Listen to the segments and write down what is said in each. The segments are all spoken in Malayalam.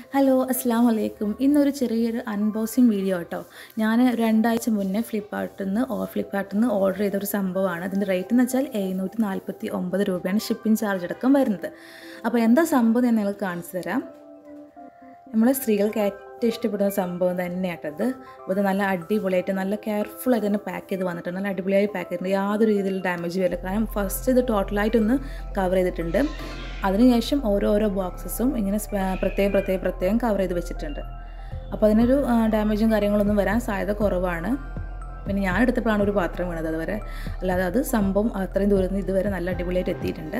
ഹലോ അസ്സാം വലൈക്കും ഇന്നൊരു ചെറിയൊരു അൺബോക്സിങ് വീഡിയോ കേട്ടോ ഞാൻ രണ്ടാഴ്ച മുന്നേ ഫ്ലിപ്കാർട്ടിൽ നിന്ന് ഓ ഫ്ലിപ്കാർട്ടിൽ നിന്ന് ഓർഡർ ചെയ്ത ഒരു സംഭവമാണ് അതിൻ്റെ റേറ്റ് എന്ന് വെച്ചാൽ എഴുന്നൂറ്റി നാൽപ്പത്തി ഒമ്പത് രൂപയാണ് ഷിപ്പിംഗ് ചാർജ് അടക്കം വരുന്നത് അപ്പോൾ എന്താ സംഭവം ഞാൻ നിങ്ങൾക്ക് കാണിച്ചു തരാം നമ്മളെ സ്ത്രീകൾക്ക് ഏറ്റവും ഇഷ്ടപ്പെടുന്ന സംഭവം തന്നെയാട്ടത് അപ്പോൾ ഇത് നല്ല അടിപൊളിയായിട്ട് നല്ല കെയർഫുള്ളായിട്ട് തന്നെ പാക്ക് ചെയ്ത് വന്നിട്ടുണ്ട് നല്ല അടിപൊളിയായി പാക്ക് ചെയ്തിട്ടുണ്ട് യാതൊരു രീതിയിൽ ഡാമേജ് വരില്ല കാരണം ഫസ്റ്റ് ഇത് ടോട്ടലായിട്ടൊന്ന് കവർ ചെയ്തിട്ടുണ്ട് അതിനുശേഷം ഓരോരോ ബോക്സസും ഇങ്ങനെ സ്പ- പ്രത്യേകം പ്രത്യേകം പ്രത്യേകം കവർ ചെയ്ത് വെച്ചിട്ടുണ്ട് അപ്പോൾ അതിനൊരു ഡാമേജും കാര്യങ്ങളൊന്നും വരാൻ സാധ്യത കുറവാണ് പിന്നെ ഞാൻ എടുത്തപ്പോഴാണ് ഒരു പാത്രം വീണത് അതുവരെ അല്ലാതെ അത് സംഭവം അത്രയും ദൂരത്ത് നിന്ന് ഇതുവരെ നല്ല അടിപൊളിയായിട്ട് എത്തിയിട്ടുണ്ട്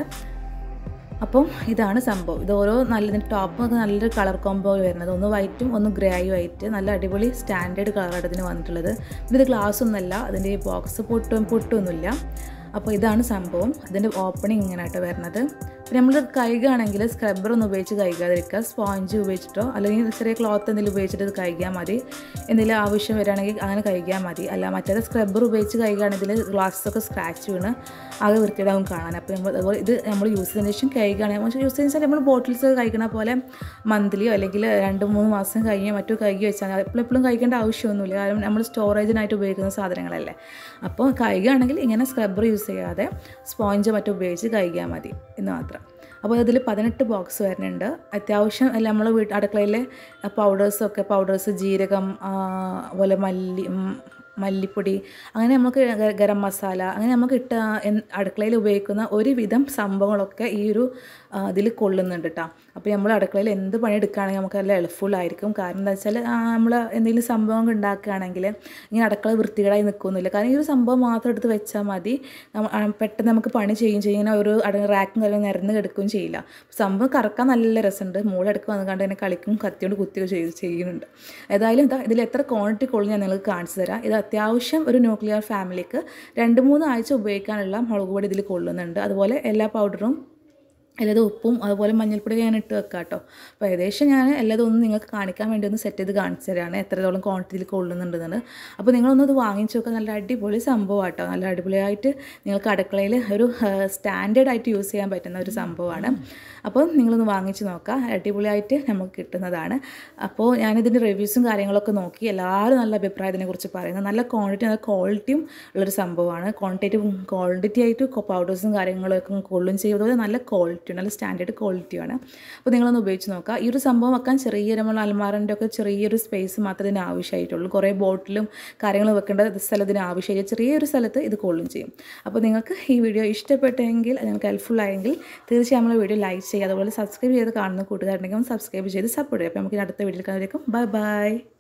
അപ്പം ഇതാണ് സംഭവം ഇത് ഓരോ നല്ല ഇതിൻ്റെ ടോപ്പ് ഒക്കെ നല്ലൊരു കളർ കോംബോ വരുന്നത് ഒന്ന് വൈറ്റും ഒന്ന് ഗ്രേയും ആയിട്ട് നല്ല അടിപൊളി സ്റ്റാൻഡേർഡ് കളറായിട്ട് ഇതിന് വന്നിട്ടുള്ളത് പിന്നെ ഇത് ഗ്ലാസ് ഒന്നുമല്ല അതിൻ്റെ ഈ ബോക്സ് പൊട്ടും പൊട്ടൊന്നുമില്ല അപ്പോൾ ഇതാണ് സംഭവം ഇതിൻ്റെ ഓപ്പണിങ് ഇങ്ങനെയായിട്ട് വരുന്നത് പിന്നെ നമ്മൾ കഴുകുകയാണെങ്കിൽ സ്ക്രബ്ബർ ഒന്നും ഉപയോഗിച്ച് കഴുകാതിരിക്കുക സ്പോഞ്ച് ഉപയോഗിച്ചിട്ടോ അല്ലെങ്കിൽ ചെറിയ ക്ലോത്ത് എന്തെങ്കിലും ഉപയോഗിച്ചിട്ട് ഇത് കഴുകിയാൽ മതി എന്തെങ്കിലും ആവശ്യം വരികയാണെങ്കിൽ അങ്ങനെ കഴുകിയാൽ മതി അല്ല മറ്റേത് സ്ക്രബ്ബർ ഉപയോഗിച്ച് കഴുകുകയാണെങ്കിൽ ഗ്ലാസ്സൊക്കെ സ്ക്രാച്ച് വീണ് ആകെ വൃത്തിയിടാവും കാണാൻ അപ്പോൾ നമ്മൾ അതുപോലെ ഇത് നമ്മൾ യൂസ് ചെയ്തതിന് ശേഷം കഴുകുകയാണെങ്കിൽ യൂസ് ചെയ്യുന്ന നമ്മൾ ബോട്ടിൽസ് കഴിക്കണ പോലെ മന്ത്ലിയോ അല്ലെങ്കിൽ രണ്ട് മൂന്ന് മാസം കഴിഞ്ഞോ മറ്റോ കഴുകി വെച്ചാൽ എപ്പോഴും എപ്പോഴും കഴിക്കേണ്ട ആവശ്യമൊന്നുമില്ല കാരണം നമ്മൾ സ്റ്റോറേജിനായിട്ട് ഉപയോഗിക്കുന്ന സാധനങ്ങളല്ലേ അപ്പോൾ കഴുകുകയാണെങ്കിൽ ഇങ്ങനെ സ്ക്രബ്ബർ യൂസ് ചെയ്യാതെ സ്പോഞ്ചോ മറ്റോ ഉപയോഗിച്ച് കഴുകിയാൽ മതി എന്ന് മാത്രം അപ്പോൾ അതിൽ പതിനെട്ട് ബോക്സ് വരുന്നുണ്ട് അത്യാവശ്യം അല്ല നമ്മൾ വീട്ട് അടുക്കളയിലെ പൗഡേഴ്സൊക്കെ പൗഡേഴ്സ് ജീരകം ആ, അതുപോലെ മല്ലി ഉം, മല്ലിപ്പൊടി അങ്ങനെ നമുക്ക് ഗ- ഗരം മസാല അങ്ങനെ നമുക്ക് ഇട്ട എൻ- അടുക്കളയിൽ ഉപയോഗിക്കുന്ന ഒരുവിധം സംഭവങ്ങളൊക്കെ ഈ ഒരു ഇതിൽ കൊള്ളുന്നുണ്ട് കേട്ടോ അപ്പോൾ നമ്മൾ അടുക്കളയിൽ എന്ത് പണി എടുക്കുകയാണെങ്കിൽ നമുക്ക് നല്ല എളുപ്പഫുൾ ആയിരിക്കും കാരണം എന്താ വെച്ചാൽ നമ്മൾ എന്തെങ്കിലും സംഭവം ഉണ്ടാക്കുകയാണെങ്കിൽ ഇങ്ങനെ അടുക്കള വൃത്തികേടായി നിൽക്കുന്നില്ല കാരണം ഈ ഒരു സംഭവം മാത്രം എടുത്ത് വെച്ചാൽ മതി നമ്മ- ആ, പെട്ടെന്ന് നമുക്ക് പണി ചെയ്യും ചെയ്യുന്ന ഒരു അട റാക്കും കാര്യം നിരന്ന് കിടക്കുകയും ചെയ്യില്ല സംഭവം കറക്കാൻ നല്ല രസമുണ്ട് മോളെടുക്ക് വന്ന് കണ്ട് എന്നെ കളിക്കും കത്തിയോണ്ട് കുത്തിയോ ചെയ്ത് ചെയ്യുന്നുണ്ട് ഏതായാലും ഇതാ ഇതിൽ എത്ര ക്വാണ്ടിറ്റി കൊള്ളു ഞാൻ നിങ്ങൾക്ക് കാണിച്ചു തരാം ഇത് അത്യാവശ്യം ഒരു ന്യൂക്ലിയർ ഫാമിലിക്ക് രണ്ട് മൂന്ന് ആഴ്ച ഉപയോഗിക്കാനുള്ള മുളക് പൊടി ഇതിൽ കൊള്ളുന്നുണ്ട് അതുപോലെ എല്ലാ പൗഡറും എല്ലാതും ഉപ്പും അതുപോലെ മഞ്ഞൾപ്പൊടി ഞാൻ ഇട്ട് വെക്കാം കേട്ടോ അപ്പോൾ ഏകദേശം ഞാൻ എല്ലാതും ഒന്ന് നിങ്ങൾക്ക് കാണിക്കാൻ വേണ്ടി ഒന്ന് സെറ്റ് ചെയ്ത് കാണിച്ചു തരാണ് എത്രത്തോളം ക്വാണ്ടിറ്റിയിൽ കൊള്ളുന്നുണ്ടെന്ന് അപ്പോൾ നിങ്ങളൊന്ന് ഇത് വാങ്ങിച്ച് നോക്കുക നല്ല അടിപൊളി സംഭവം കേട്ടോ നല്ല അടിപൊളിയായിട്ട് നിങ്ങൾക്ക് അടുക്കളയിൽ ഒരു സ്റ്റാൻഡേർഡ് ആയിട്ട് യൂസ് ചെയ്യാൻ പറ്റുന്ന ഒരു സംഭവമാണ് അപ്പോൾ നിങ്ങളൊന്ന് വാങ്ങിച്ച് നോക്കുക അടിപൊളിയായിട്ട് നമുക്ക് കിട്ടുന്നതാണ് അപ്പോൾ ഞാനിതിൻ്റെ റിവ്യൂസും കാര്യങ്ങളൊക്കെ നോക്കി എല്ലാവരും നല്ല അഭിപ്രായത്തിനെ കുറിച്ച് പറയുന്നത് നല്ല ക്വാണ്ടിറ്റി നല്ല ക്വാളിറ്റിയും ഉള്ളൊരു സംഭവമാണ് ക്വാണ്ടിറ്റി ക്വാണ്ടിറ്റി ആയിട്ട് പൗഡേഴ്സും കാര്യങ്ങളൊക്കെ കൊള്ളും ചെയ്യും അതുപോലെ നല്ല ക്വാളിറ്റി നല്ല സ്റ്റാൻഡേർഡ് ക്വാളിറ്റിയാണ് അപ്പോൾ നിങ്ങളൊന്ന് ഉപയോഗിച്ച് നോക്കുക ഈ ഒരു സംഭവം വെക്കാൻ ചെറിയ നമ്മൾ അൽമാറിൻ്റെ ഒക്കെ ചെറിയൊരു സ്പേസ് മാത്രമേ ഇതിന് ആവശ്യമായിട്ടുള്ളൂ കുറേ ബോട്ടിലും കാര്യങ്ങൾ വെക്കേണ്ട സ്ഥലത്തിന് ആവശ്യമില്ല ചെറിയൊരു സ്ഥലത്ത് ഇത് കൊള്ളും ചെയ്യും അപ്പോൾ നിങ്ങൾക്ക് ഈ വീഡിയോ ഇഷ്ടപ്പെട്ടെങ്കിൽ നിങ്ങൾക്ക് ഹെൽപ്ഫുൾ ആയെങ്കിൽ തീർച്ചയായും നമ്മൾ വീഡിയോ ലൈക്ക് ചെയ്യുക അതുപോലെ സബ്സ്ക്രൈബ് ചെയ്ത് കാണുന്ന കൂട്ടുകാരുണ്ടെങ്കിൽ സബ്സ്ക്രൈബ് ചെയ്ത് സപ്പോർട്ട് ചെയ്യുക അപ്പോൾ നമുക്ക് ഇനി അടുത്ത വീഡിയോയിൽ കാണാം ബൈ ബൈ